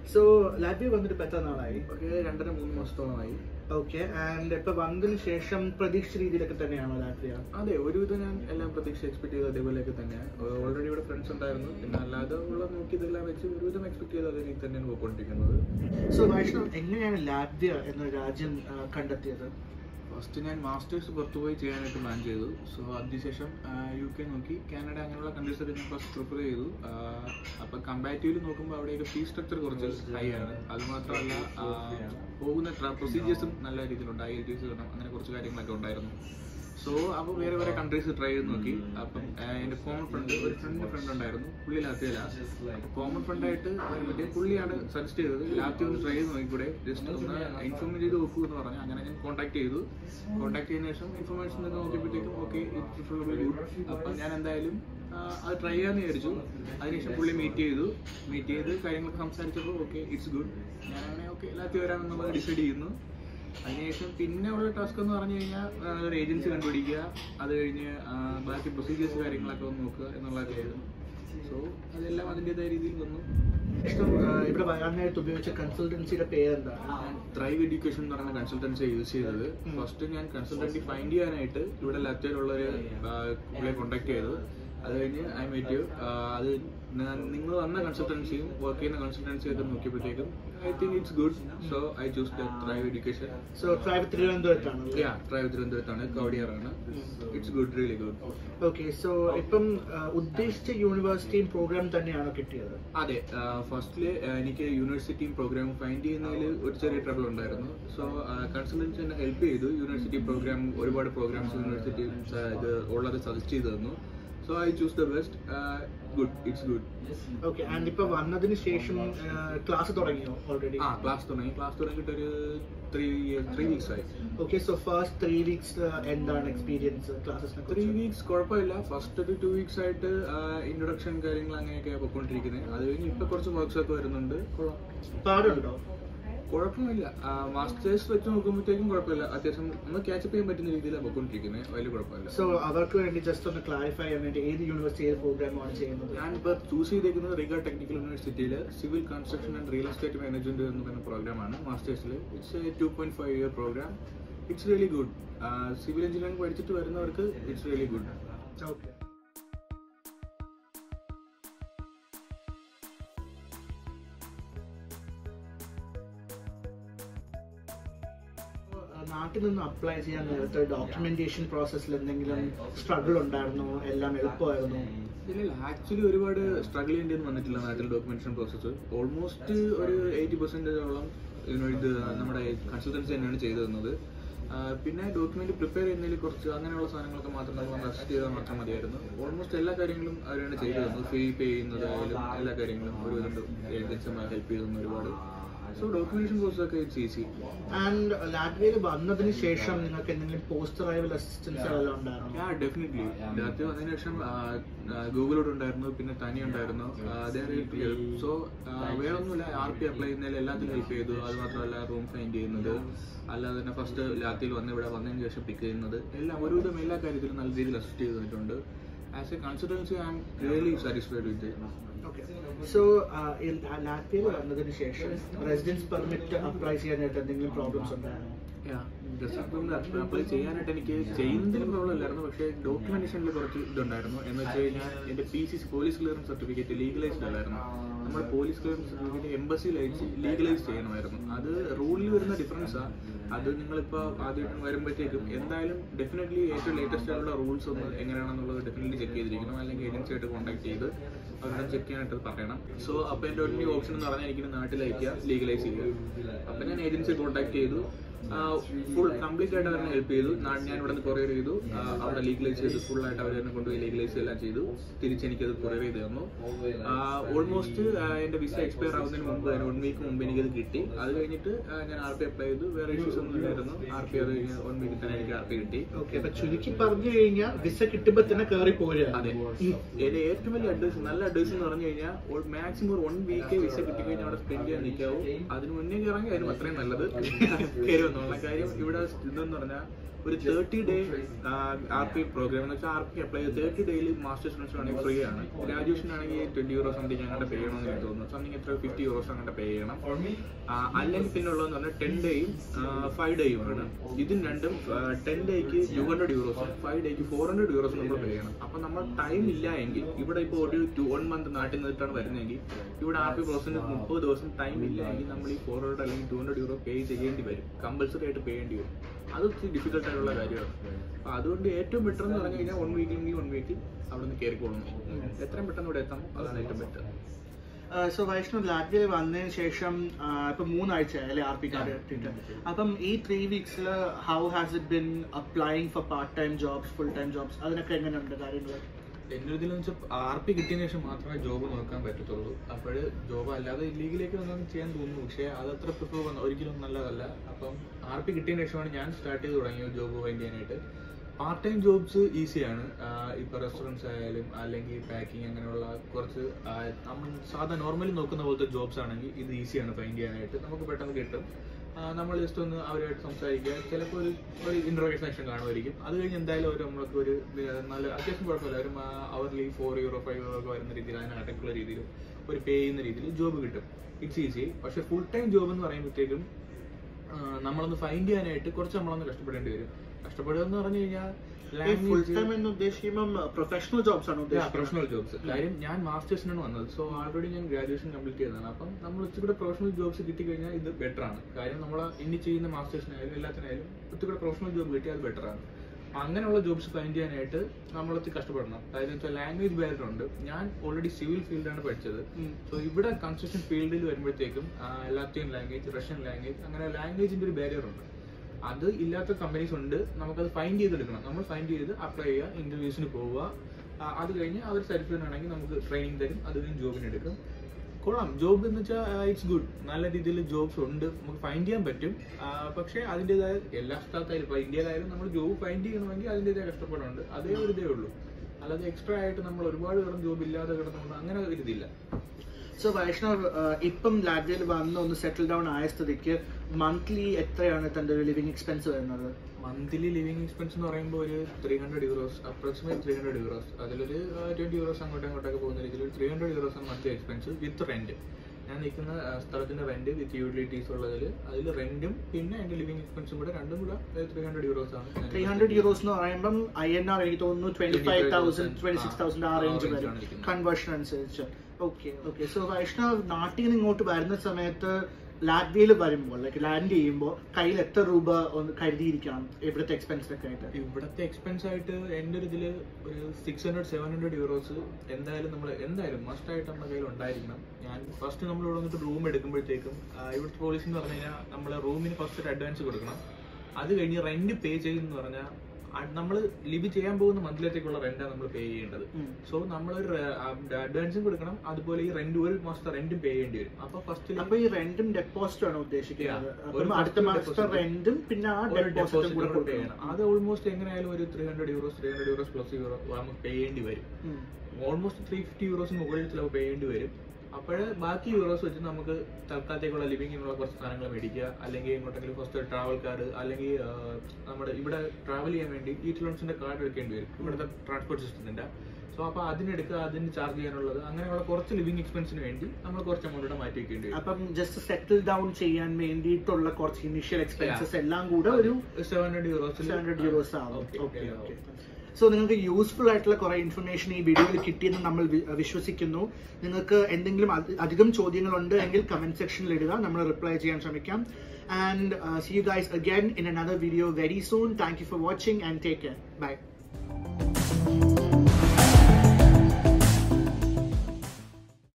So Latvia വന്നിട്ട് ഇപ്പൊ എത്ര നാളായി ഒരു രണ്ടര മൂന്ന് മാസത്തോളമായി ഓക്കെ ആൻഡ് ഇപ്പൊ വന്നതിന് ശേഷം പ്രതീക്ഷിച്ച രീതിയിലൊക്കെ തന്നെയാണോ ലാറ്റ്വിയ അതെ ഒരുവിധം ഞാൻ എല്ലാം പ്രതീക്ഷ എക്സ്പെക്ട് ചെയ്തു അതേപോലെയൊക്കെ തന്നെ ഓൾറെഡി ഇവിടെ ഫ്രണ്ട്സ് ഉണ്ടായിരുന്നു പിന്നെ അല്ലാതെ ഉള്ള നോക്കിയതെല്ലാം വെച്ച് ഒരുവിധം എക്സ്പെക്ട് ചെയ്ത് അതേ രീതി തന്നെയാണ് പോയിക്കൊണ്ടിരിക്കുന്നത് സോ വൈഷ്ണവ് എങ്ങനെയാണ് ലാറ്റ്വിയ എന്ന രാജ്യം ആ, കണ്ടെത്തിയത് ഫസ്റ്റ് ഞാൻ മാസ്റ്റേഴ്സ് പുറത്തുപോയി ചെയ്യാനായിട്ട് പ്ലാൻ ചെയ്തു സോ അതിനുശേഷം യു കെ നോക്കി കാനഡ അങ്ങനെയുള്ള കൺട്രീസൊക്കെ ഞാൻ ഫസ്റ്റ് പ്രിഫർ ചെയ്തു അപ്പോൾ കമ്പാരിറ്റീവ്ലി നോക്കുമ്പോൾ അവിടെയൊക്കെ ഫീസ് സ്ട്രക്ചർ കുറച്ച് ഹൈ ആണ് അത് മാത്രമല്ല ആ, പോകുന്ന പ്രൊസീജിയേഴ്സും നല്ല രീതിയിലുണ്ട് ഐ എൽ ടി എസ് വേണം അങ്ങനെ കുറച്ച് കാര്യങ്ങളൊക്കെ ഉണ്ടായിരുന്നു സോ അപ്പോൾ വേറെ വേറെ കൺട്രീസ് ട്രൈ ചെയ്ത് നോക്കി അപ്പം ആ, എൻ്റെ കോമൺ ഫ്രണ്ട് ഒരു ഫ്രണ്ടിൻ്റെ ഫ്രണ്ട് ഉണ്ടായിരുന്നു പുള്ളി ലാത്തിയല്ല അപ്പോൾ കോമൺ ഫ്രണ്ടായിട്ട് മറ്റേ പുള്ളിയാണ് സജസ്റ്റ് ചെയ്തത് ലാത്തി ഒന്ന് ട്രൈ ചെയ്ത് നോക്കിക്കൂടെ ജസ്റ്റ് ഒന്ന് ഇൻഫോം ചെയ്ത് നോക്കൂ എന്ന് പറഞ്ഞു അങ്ങനെ ഞാൻ കോൺടാക്ട് ചെയ്തു കോൺടാക്ട് ചെയ്തതിനു ശേഷം ഇൻഫർമേഷൻ ഒക്കെ നോക്കിയപ്പോഴത്തേക്കും ഓക്കെ അപ്പം ഞാൻ എന്തായാലും ആ, അത് ട്രൈ ചെയ്യാന്ന് വിചാരിച്ചു അതിനുശേഷം പുള്ളി മീറ്റ് ചെയ്തു മീറ്റ് ചെയ്ത് കാര്യങ്ങളൊക്കെ സംസാരിച്ചപ്പോൾ ഓക്കെ ഇറ്റ്സ് ഗുഡ് ഞാൻ അങ്ങനെ ഓക്കെ എല്ലാത്തി വരാമെന്നുള്ളത് ഡിസൈഡ് ചെയ്യുന്നു അതിനുശേഷം പിന്നെ ഉള്ള ടാസ്ക് എന്ന് പറഞ്ഞു കഴിഞ്ഞാൽ ആ, ഒരു ഏജൻസി കണ്ടുപിടിക്കുക അത് കഴിഞ്ഞ് ആ, ബാക്കി പ്രൊസീജിയേഴ്സ് കാര്യങ്ങളൊക്കെ ഒന്ന് നോക്കുക എന്നുള്ളതൊക്കെ ആയിരുന്നു സോ അതെല്ലാം അതിൻ്റെതായ രീതിയിൽ വന്നു ഇഷ്ടം ആ, ഇവിടെ വരാനായിട്ട് ഉപയോഗിച്ച കൺസൾട്ടൻസിയുടെ പേരെന്താണ് ഞാൻ ത്രൈവ് എഡ്യൂക്കേഷൻ എന്ന് പറയുന്ന കൺസൾട്ടൻസി യൂസ് ചെയ്തത് ഉം. ഫസ്റ്റ് ഞാൻ കൺസൾട്ടൻസി ഫൈൻഡ് ചെയ്യാനായിട്ട് ഇവിടെ ലത്തയിലുള്ള ഒരു പുള്ളിയെ കോൺടാക്ട് ചെയ്തു അത് കഴിഞ്ഞ് ഐ മീറ്റ് യു അത് നിങ്ങൾ വന്ന കൺസൾട്ടൻസിയും വർക്ക് ചെയ്യുന്ന കൺസൾട്ടൻസിയും ഒക്കെ നോക്കിയപ്പോഴത്തേക്കും I think it's good so I choose the Thrive education so Thrive തിരുവനന്തപുരത്താണ് യാ ത്രൈവ് തിരുവനന്തപുരത്താണ് കവടിയാറാണ് it's good really good okay so ഇപ്പം ആ, ഉദ്ദേശിച്ച യൂണിവേഴ്സിറ്റിയും പ്രോഗ്രാം തന്നെയാണോ കിട്ടിയത് അതെ ഫസ്റ്റില് എനിക്ക് യൂണിവേഴ്സിറ്റിയും പ്രോഗ്രാമും ഫൈൻഡ് ചെയ്യുന്നതിൽ ഒരു ചെറിയ ട്രബിൾ ഉണ്ടായിരുന്നു സോ കൺസൾട്ടൻസി എന്നെ ഹെൽപ്പ് ചെയ്തു യൂണിവേഴ്സിറ്റി പ്രോഗ്രാം ഒരുപാട് പ്രോഗ്രാംസ് യൂണിവേഴ്സിറ്റി ഇത് ഉള്ളത് സജസ്റ്റ് ചെയ്തു തന്നു so I choose the best good it's good okay and ഇപ്പൊ വന്നതിന് ശേഷം ക്ലാസ് തുടങ്ങിയോ ഓൾറെഡി ആ ക്ലാസ് തുടങ്ങി ക്ലാസ് തുടങ്ങിയിട്ട് ഒരു ത്രീ ത്രീ വീക്സ് ആയി okay so first three weeks എന്താണ് എക്സ്പീരിയൻസ് ക്ലാസ്സസിനെ ത്രീ വീക്സ് കുഴപ്പമില്ല ഫസ്റ്റ് ഒരു ടു വീക്സ് ആയിട്ട് ഇൻട്രൊഡക്ഷൻ കാര്യങ്ങൾ അങ്ങനെയൊക്കെയാണ് പോയിക്കൊണ്ടിരിക്കുന്നത് അത് കഴിഞ്ഞ് ഇപ്പൊ കുറച്ച് വർക്ക്സ് ഒക്കെ വരുന്നുണ്ട് കൊള്ളാം പാടുണ്ടോ കുഴപ്പമില്ല മാസ്റ്റേഴ്സ് വെച്ച് നോക്കുമ്പോഴത്തേക്കും കുഴപ്പമില്ല അത്യാവശ്യം നമ്മൾ ക്യാച്ചപ്പ് ചെയ്യാൻ പറ്റുന്ന രീതിയിലാണ് പോയിക്കൊണ്ടിരിക്കുന്നത് വലിയ കുഴപ്പമില്ല സോ അവർക്ക് വേണ്ടി ജസ്റ്റ് ഒന്ന് ക്ലാരിഫൈ ചെയ്യാൻ വേണ്ടി ഏത് യൂണിവേഴ്സിറ്റി ഏത് പ്രോഗ്രാമാണ് ചെയ്യുന്നത് ഞാനിപ്പോൾ ചൂസ് ചെയ്തേക്കുന്നത് റിഗ ടെക്നിക്കൽ യൂണിവേഴ്സിറ്റിയിൽ civil construction and real estate management എന്ന് പറയുന്ന പ്രോഗ്രാമാണ് മാസ്റ്റേഴ്സിൽ it's a two point five year programme it's really good civil engineering പഠിച്ചിട്ട് വരുന്നവർക്ക് ഇറ്റ്സ് റിയലി ഗുഡ് ഓക്കെ നാട്ടിൽ നിന്ന് അപ്ലൈ ചെയ്യാൻ നേരത്തെ ഡോക്യുമെന്റേഷൻ പ്രോസസ്സിൽ എന്തെങ്കിലും സ്ട്രഗിൾ ഉണ്ടായിരുന്നോ എല്ലാം എളുപ്പമായിരുന്നു ഇല്ല ആക്ച്വലി ഒരുപാട് സ്ട്രഗിൾ ചെയ്യേണ്ടി വന്നിട്ടില്ല നാട്ടിൽ ഡോക്യുമെന്റേഷൻ പ്രോസസ്സ് ഓൾമോസ്റ്റ് ഒരു എയ്റ്റി പെർസെൻറ്റേജോളം ഇത് നമ്മുടെ കൺസൾട്ടൻസി തന്നെയാണ് ചെയ്തു തന്നത് ആ, പിന്നെ ഡോക്യുമെന്റ് പ്രിപ്പയർ ചെയ്യുന്നതിൽ കുറച്ച് അങ്ങനെയുള്ള സാധനങ്ങളൊക്കെ മാത്രം നമ്മൾ അസിസ്റ്റ് ചെയ്താൽ മാത്രം മതിയായിരുന്നു ഓൾമോസ്റ്റ് എല്ലാ കാര്യങ്ങളും അവരാണ് ചെയ്തു തന്നു ഫീ പേ ചെയ്യുന്നതായാലും എല്ലാ കാര്യങ്ങളും ഒരുവിധം ഏജൻസിമാർ ഹെൽപ്പ് ചെയ്തു തന്നു ഒരുപാട് സോ ഡോക്യുമെന്റേഷൻ പ്രോസസ് ഒക്കെ ഇറ്റ്സ് ഈസി ആൻഡ് ലാറ്റ്വിയയിൽ വന്നതിന് ശേഷം നിങ്ങൾക്ക് എന്തെങ്കിലും പോസ്റ്റ് അറൈവൽ അസിസ്റ്റൻസ് എല്ലാം ഉണ്ടായിരുന്നു യാ ഡെഫിനറ്റ്ലി രാത്രി വന്നതിന് ശേഷം ഗൂഗിളോട് ഉണ്ടായിരുന്നു പിന്നെ തനി ഉണ്ടായിരുന്നു സോ വേറെ ഒന്നുമില്ല ആർ പി അപ്ലൈ ചെയ്യുന്നതിൽ എല്ലാത്തിലും ഹെൽപ്പ് ചെയ്തു അത് മാത്രമല്ല റൂം ഫൈൻഡ് ചെയ്യുന്നത് അല്ലാതെ തന്നെ ഫസ്റ്റ് രാത്രിയിൽ വന്ന് ഇവിടെ വന്നതിന് ശേഷം പിക്ക് ചെയ്യുന്നത് എല്ലാം ഒരുവിധം എല്ലാ കാര്യത്തിലും നല്ല രീതിയിൽ അസിസ്റ്റ് ചെയ്ത് തന്നിട്ടുണ്ട് as a consultancy I am really satisfied with okay so ലാറ്റ്വിയയിൽ വന്നതിന് ശേഷം റെസിഡൻസ് പെർമിറ്റ് അപ്ലൈ ചെയ്യാനായിട്ട് എന്തെങ്കിലും പ്രോബ്ലംസ് ഉണ്ടായിരുന്നു അപ്ലൈ ചെയ്യാനായിട്ട് എനിക്ക് ചെയ്യുന്നതിന് പ്രോബ്ലം ഇല്ലായിരുന്നു പക്ഷേ ഡോക്യുമെന്റേഷനിൽ കുറച്ച് ഇതുണ്ടായിരുന്നു എന്ന് വെച്ച് കഴിഞ്ഞാൽ എന്റെ P C police clearance certificate legalised അല്ലായിരുന്നു നമ്മൾ പോലീസ് ക്ലിയറൻസ് സർട്ടിഫിക്കറ്റ് എംബസിയിൽ അയച്ച് ലീഗലൈസ് ചെയ്യണമായിരുന്നു അത് റൂളിൽ വരുന്ന ഡിഫറൻസാണ് അത് നിങ്ങളിപ്പോൾ ആദ്യം വരുമ്പോഴത്തേക്കും എന്തായാലും ഡെഫിനറ്റ്ലി ഏറ്റവും ലേറ്റസ്റ്റ് ആയിട്ടുള്ള റൂൾസ് ഒന്ന് എങ്ങനെയാണെന്നുള്ളത് ഡെഫിനറ്റ്ലി ചെക്ക് ചെയ്തിരിക്കണം അല്ലെങ്കിൽ ഏജൻസി ആയിട്ട് കോൺടാക്ട് ചെയ്ത് അവരുടെ ചെക്ക് ചെയ്യാനായിട്ട് പറയണം സോ അപ്പോൾ എൻ്റെ ഒറ്റ ഓപ്ഷൻ എന്ന് പറഞ്ഞാൽ എനിക്ക് നാട്ടിൽ അയക്കുക ലീഗലൈസ് ചെയ്യുക അപ്പം ഞാൻ ഏജൻസി കോൺടാക്ട് ചെയ്തു ഫുൾ കംപ്ലീറ്റ് ആയിട്ട് അവരെ ഹെൽപ്പ് ചെയ്തു നാ- ഞാൻ ഇവിടെ നിന്ന് കൊറിയർ ചെയ്തു ആ, അവിടെ ലീഗലൈസ് ചെയ്തു ഫുൾ ആയിട്ട് അവർ എന്നെ കൊണ്ടുപോയി ലീഗലൈസ് എല്ലാം ചെയ്തു തിരിച്ച് എനിക്കത് കൊറിയർ ചെയ്ത് തന്നു ഓൾമോസ്റ്റ് എൻ്റെ വിസ എക്സ്പയർ ആവുന്നതിന് മുമ്പ് തന്നെ വൺ വീക്ക് മുമ്പ് എനിക്കത് കിട്ടി അത് കഴിഞ്ഞിട്ട് ആ, ഞാൻ ആർ പി അപ്ലൈ ചെയ്തു വേറെ ഇഷ്യൂസ് ഒന്നും ഇല്ലായിരുന്നു ആർ പി അത് കഴിഞ്ഞ് വൺ വീക്കിൽ തന്നെ എനിക്ക് ആർ പി കിട്ടി ഓക്കെ അപ്പൊ ചുരുക്കി പറഞ്ഞു കഴിഞ്ഞാൽ വിസ കിട്ടുമ്പോ തന്നെ കയറി പോരുക അതെ എന്റെ ഏറ്റവും വലിയ അഡ്വൈസ് നല്ല അഡ്വൈസ് എന്ന് പറഞ്ഞു കഴിഞ്ഞാൽ മാക്സിമം ഒരു വൺ വീക്ക് വിസ കിട്ടിക്കഴിഞ്ഞാൽ അവിടെ സ്പെൻഡ് ചെയ്യാൻ നിൽക്കാവും അതിന് മുന്നേ ഇറങ്ങി അതിനും അത്രയും നല്ലത് കയറി എന്നുള്ള കാര്യം ഇവിടെ ഇതെന്ന് പറഞ്ഞാൽ ഒരു thirty day R P programme എന്ന് വെച്ചാൽ ആർ പി അപ്ലൈ ചെയ്ത് തേർട്ടി ഡേയിൽ മാസ്റ്റർ സ്റ്റുഡൻസ് ആണെങ്കിൽ ഫ്രീ ആണ് ഗ്രാജുവേഷൻ ആണെങ്കിൽ ട്വന്റി യൂറോ സംതിങ് അങ്ങനെ പേ ചെയ്യണമെന്ന് എനിക്ക് തോന്നുന്നു സംതിങ് എത്ര ഫിഫ്റ്റി യൂറോസ് അങ്ങനെ പേ ചെയ്യണം ആ, അല്ലെങ്കിൽ പിന്നെ ഉള്ളതെന്ന് പറഞ്ഞാൽ ടെൻ ഡേയും ഫൈവ് ഡേയും ആണ് ഇതിന് രണ്ടും ടെൻ ഡേക്ക് ടു ഹൺഡ്രഡ് യൂറോസും ഫൈവ് ഡേക്ക് ഫോർ ഹൺഡ്രഡ് യൂറോസും നമ്മൾ പേ ചെയ്യണം അപ്പൊ നമ്മൾ ടൈം ഇല്ല എങ്കിൽ ഇവിടെ ഇപ്പോൾ ഒരു ടു വൺ മന്ത് നാട്ടിൽ നിന്നിട്ടാണ് വരുന്നതെങ്കിൽ ഇവിടെ ആർ പി പ്രോസസ്സിന് മുപ്പത് ദിവസം ടൈം ഇല്ല എങ്കിൽ നമ്മൾ ഈ ഫോർ ഹൺഡ്രഡ് അല്ലെങ്കിൽ ടു ഹൺഡ്രഡ് യൂറോ പേ ചെയ്യേണ്ടി വരും കമ്പൽസറി ആയിട്ട് പേ ചെയ്യേണ്ടി വരും അത് ഒത്തിരി ഡിഫിക്കൽട്ട് ആയിട്ടുള്ള കാര്യമാണ് അപ്പൊ അതുകൊണ്ട് ഏറ്റവും ബെറ്റർ എന്ന് പറഞ്ഞു കഴിഞ്ഞാൽ വൺ വീക്കിലെങ്കിൽ വൺ വീക്കിൽ അവിടെ നിന്ന് കയറിക്കോളും എത്രയും പെട്ടെന്ന് ഇവിടെ എത്താം അതാണ് ഏറ്റവും ബെറ്റർ സോ വൈഷ്ണവ് ലാറ്റ്വിയയിൽ വന്നതിന് ശേഷം uh, ഇപ്പൊ മൂന്നാഴ്ച അല്ലെ ആർ പി കാർഡ് കിട്ടിയിട്ട് അപ്പം ഈ ത്രീ വീക്സിൽ how has it been applying for part time jobs full time jobs അതിനൊക്കെ എങ്ങനെയുണ്ട് കാര്യങ്ങൾ എൻ്റെ ഇതിൽ വെച്ചാൽ ആർ പി കിട്ടിയതിന് ശേഷം മാത്രമേ ജോബ് നോക്കാൻ പറ്റത്തുള്ളൂ അപ്പോൾ ജോബ് അല്ലാതെ ഇല്ലീഗിലേക്ക് വന്നാൽ ചെയ്യാൻ തോന്നുന്നു പക്ഷേ അതത്ര പ്രിഫർ ചെയ്യുന്ന ഒരിക്കലും നല്ലതല്ല അപ്പം ആർ പി കിട്ടിയതിന് ശേഷമാണ് ഞാൻ സ്റ്റാർട്ട് ചെയ്ത് തുടങ്ങിയത് ജോബ് ഫൈൻഡ് ചെയ്യാനായിട്ട് പാർട്ട് ടൈം ജോബ്സ് ഈസിയാണ് ഇപ്പോൾ റെസ്റ്റോറൻറ്റ്സ് ആയാലും അല്ലെങ്കിൽ പാക്കിംഗ് അങ്ങനെയുള്ള കുറച്ച് ആ, നമ്മൾ സാധാ നോർമലി നോക്കുന്ന പോലത്തെ ജോബ്സ് ആണെങ്കിൽ ഇത് ഈസിയാണ് ഫൈൻഡ് ചെയ്യാനായിട്ട് നമുക്ക് പെട്ടെന്ന് കിട്ടും നമ്മൾ ജസ്റ്റ് ഒന്ന് അവരുമായിട്ട് സംസാരിക്കുക ചിലപ്പോൾ ഒരു ഒരു ഇൻട്രോഗേഷൻ സെക്ഷൻ കാണുമായിരിക്കും അത് കഴിഞ്ഞ് എന്തായാലും അവർ നമ്മൾക്ക് ഒരു ഏർ, നല്ല അത്യാവശ്യം കുഴപ്പമില്ല ഒരു hourly four euro five euro ഒക്കെ വരുന്ന രീതിയിൽ അതിന് അടക്കുള്ള രീതിയിൽ ഒരു പേ ചെയ്യുന്ന രീതിയിൽ ജോബ് കിട്ടും ഇറ്റ്സ് ഈസി പക്ഷേ ഫുൾ ടൈം ജോബ് എന്ന് പറയുമ്പോഴത്തേക്കും ആ, നമ്മളൊന്ന് ഫൈൻഡ് ചെയ്യാനായിട്ട് കുറച്ച് നമ്മളൊന്ന് കഷ്ടപ്പെടേണ്ടി വരും കഷ്ടപ്പെടുക എന്ന് പറഞ്ഞു കഴിഞ്ഞാൽ ഈ ഫുൾ ടൈം എന്ന് ഉദ്ദേശിക്കുമ്പോൾ പ്രൊഫഷണൽ ജോബ്സ് ആണ് ഉദ്ദേശിക്കുന്നത് പ്രൊഫഷണൽ ജോബ്സ് കാര്യം ഞാൻ മാസ്റ്റേഴ്സിനാണ് വന്നത് സോ ഓൾറെഡി ഞാൻ ഗ്രാജുവേഷൻ കംപ്ലീറ്റ് ചെയ്തതാണ് അപ്പം നമ്മൾ ഇച്ചിരി പ്രൊഫഷണൽ ജോബ്സ് കിട്ടിക്കഴിഞ്ഞാൽ ഇത് ബെറ്റർ ആണ് കാര്യം നമ്മൾ ഇനി ചെയ്യുന്ന മാസ്റ്റേഴ്സിനായാലും എല്ലാത്തിനായാലും ഇത്തിരി പ്രൊഫഷണൽ ജോബ് കിട്ടിയാൽ അത് ബെറ്റർ ആണ് അപ്പൊ അങ്ങനെയുള്ള ജോബ്സ് ഫൈൻഡ് ചെയ്യാനായിട്ട് നമ്മളൊത്തിരി കഷ്ടപ്പെടണം അതായത് വെച്ചാൽ ലാംഗ്വേജ് ബാരിയർ ഉണ്ട് ഞാൻ ഓൾറെഡി സിവിൽ ഫീൽഡാണ് പഠിച്ചത് ഉം. സോ ഇവിടെ കൺസ്ട്രക്ഷൻ ഫീൽഡിൽ വരുമ്പോഴത്തേക്കും ലാറ്റിൻ ലാംഗ്വേജ് റഷ്യൻ ലാംഗ്വേജ് അങ്ങനെ ലാംഗ്വേജിന്റെ ഒരു ബാരിയർ ഉണ്ട് അത് ഇല്ലാത്ത കമ്പനീസ് ഉണ്ട് നമുക്കത് ഫൈൻഡ് ചെയ്തെടുക്കണം നമ്മൾ ഫൈൻഡ് ചെയ്ത് അപ്ലൈ ചെയ്യുക ഇന്റർവ്യൂസിന് പോവുക ആ, അത് കഴിഞ്ഞ് അവർ സാറ്റിസ്ഫൈഡ് ആണെങ്കിൽ നമുക്ക് ട്രെയിനിങ് തരും അത് കഴിഞ്ഞ് ജോബിന് എടുക്കും കൊള്ളാം ജോബ് എന്ന് വെച്ചാൽ ഇറ്റ്സ് ഗുഡ് നല്ല രീതിയിൽ ജോബ്സ് ഉണ്ട് നമുക്ക് ഫൈൻഡ് ചെയ്യാൻ പറ്റും ആ, പക്ഷേ അതിൻ്റെതായ എല്ലാ സ്ഥലത്തായാലും ഇപ്പോൾ ഇന്ത്യയിലായാലും നമ്മൾ ജോബ് ഫൈൻഡ് ചെയ്യണമെങ്കിൽ അതിൻ്റെതായ കഷ്ടപ്പാടുണ്ട് അതേ ഒരു ഇതേ ഉള്ളൂ അല്ലാതെ എക്സ്ട്രാ ആയിട്ട് നമ്മൾ ഒരുപാട് കിടന്ന് ജോബ് ഇല്ലാതെ കിടന്നുകൊണ്ട് അങ്ങനെ ഒരു ഇതില്ല സോ വൈഷ്ണവ് uh, ഇപ്പം ലാറ്റ്വിയയിൽ വന്ന് ഒന്ന് സെറ്റിൽ ഡൗൺ ആയ സ്ഥിതിക്ക് മന്ത്ലി എത്രയാണ് തന്റെ ഒരു ലിവിങ് എക്സ്പെൻസ് വരുന്നത് മന്ത്ലി ലിവിങ് എക്സ്പെൻസ് എന്ന് പറയുമ്പോൾ ഒരു three hundred euros approximate three hundred euros അതിലൊരു ട്വന്റി യൂറോസ് അങ്ങോട്ടും ഇങ്ങോട്ടൊക്കെ പോകുന്ന രീതിയിൽ ഒരു ത്രീ ഹൺഡ്രഡ് യൂറോസ് ആണ് മന്ത്ലി എക്സ്പെൻസ് വിത്ത് റെന്റ് ഞാൻ നിൽക്കുന്ന ആ, സ്ഥലത്തിന്റെ റെന്റ് വിത്ത് യൂട്ടിലിറ്റീസ് ഉള്ളതിൽ അതിൽ റെന്റും പിന്നെ എൻ്റെ ലിവിങ് എക്സ്പെൻസും കൂടെ രണ്ടും കൂടെ ത്രീ ഹൺഡ്രഡ് യൂറോസ് ആണ് ഞാൻ ത്രീ ഹൺഡ്രഡ് യൂറോസ് എന്ന് പറയുമ്പം ഐ എൻ ആർ എനിക്ക് തോന്നുന്നു twenty five thousand twenty six thousand ആ ആ റേഞ്ച് range വരും ആണ് ഇരിക്കുന്നത്. കൺവേർഷൻ അനുസരിച്ച് ഓക്കെ ഓക്കെ സോ വൈഷ്ണവ് നാട്ടിൽ നിന്ന് ഇങ്ങോട്ട് വരുന്ന സമയത്ത് ലാറ്റ്വിയയിൽ വരുമ്പോൾ ലൈക്ക് ലാൻഡ് ചെയ്യുമ്പോൾ കയ്യിൽ എത്ര രൂപ ഒന്ന് കരുതിയിരിക്കണം ഇവിടുത്തെ എക്സ്പെൻസിനൊക്കെ ആയിട്ട് ഇവിടത്തെ എക്സ്പെൻസ് ആയിട്ട് എൻ്റെ ഒരു ഇതിൽ ഒരു six hundred seven hundred euros എന്തായാലും നമ്മൾ എന്തായാലും മസ്റ്റ് ആയിട്ട് നമ്മുടെ കയ്യിൽ ഉണ്ടായിരിക്കണം ഞാൻ ഫസ്റ്റ് നമ്മൾ ഇവിടെ വന്നിട്ട് റൂം എടുക്കുമ്പോഴത്തേക്കും ആ, ഇവിടുത്തെ പോളിസി എന്ന് പറഞ്ഞു കഴിഞ്ഞാൽ നമ്മൾ റൂമിന് ഫസ്റ്റ് ഒരു അഡ്വാൻസ് കൊടുക്കണം അത് കഴിഞ്ഞ് റെന്റ് പേ ചെയ്യുന്ന പറഞ്ഞാൽ നമ്മൾ ലിവ് ചെയ്യാൻ പോകുന്ന മന്ത്ലത്തേക്കുള്ള റെന്റാണ് നമ്മൾ പേ ചെയ്യേണ്ടത് ഉം. സോ നമ്മൾ അഡ്വാൻസും കൊടുക്കണം അതുപോലെ ഈ റെന്റ് ഒരു മാസത്തെ റെന്റും പേ ചെയ്യേണ്ടി വരും അപ്പൊ ഫസ്റ്റ് അപ്പൊ ഈ റെന്റും ഡെപ്പോസിറ്റും ആണ് ഉദ്ദേശിക്കുന്നത് Yeah. അപ്പം ഒരു അടുത്ത മാസത്തെ മാസത്തെ deposit. റെന്റും പിന്നെ ആ ഒരു ഡെപ്പോസിറ്റും deposit കൂടെ കൂടെ pay ചെയ്യണം കൊടുക്കണം അത് ഓൾമോസ്റ്റ് എങ്ങനെയായാലും ഒരു three hundred euros three hundred euros plus euro നമുക്ക് പേ ചെയ്യേണ്ടി വരും ഉം. ഓൾമോസ്റ്റ് ത്രീ ഫിഫ്റ്റി യൂറോസിന് മുകളിൽ ചിലവ് പേ ചെയ്യേണ്ടി വരും അപ്പോൾ ബാക്കി യൂറോസ് വെച്ച് നമുക്ക് തൽക്കാലത്തേക്കുള്ള ലിവിങ്ങിനുള്ള കുറച്ച് സാധനങ്ങൾ മേടിക്കുക അല്ലെങ്കിൽ എങ്ങോട്ടെങ്കിലും ഫസ്റ്റ് ട്രാവൽ കാർഡ് അല്ലെങ്കിൽ ആ, നമ്മുടെ ഇവിടെ ട്രാവൽ ചെയ്യാൻ വേണ്ടി ഈ ലോൺസിന്റെ കാർഡ് എടുക്കേണ്ടി വരും ഇവിടുത്തെ ട്രാൻസ്പോർട്ട് സിസ്റ്റത്തിന്റെ സോ അപ്പോൾ അതിനെടുക്കുക അതിന് ചാർജ് ചെയ്യാനുള്ളത് അങ്ങനെയുള്ള കുറച്ച് ലിവിങ് എക്സ്പെൻസിന് വേണ്ടി നമ്മൾ കുറച്ച് എമൗണ്ട് കൂടെ മാറ്റി വെക്കേണ്ടി വരും അപ്പം ജസ്റ്റ് സെറ്റിൽ ഡൗൺ ചെയ്യാൻ വേണ്ടിയിട്ടുള്ള കുറച്ച് ഇനിഷ്യൽ എക്സ്പെൻസസ് എല്ലാം കൂടെ ഒരു seven hundred euros hundred euros ആവും ഓക്കെ ഓക്കെ സോ നിങ്ങൾക്ക് യൂസ്ഫുൾ ആയിട്ടുള്ള കുറെ ഇൻഫർമേഷൻ ഈ വീഡിയോയിൽ കിട്ടിയെന്ന് നമ്മൾ വി- വിശ്വസിക്കുന്നു നിങ്ങൾക്ക് എന്തെങ്കിലും അധി- അധികം ചോദ്യങ്ങളുണ്ട് എങ്കിൽ കമന്റ് സെക്ഷനിൽ ഇടുക നമ്മൾ റിപ്ലൈ ചെയ്യാൻ ശ്രമിക്കാം and see you guys again in another video very soon thank you for watching and take care by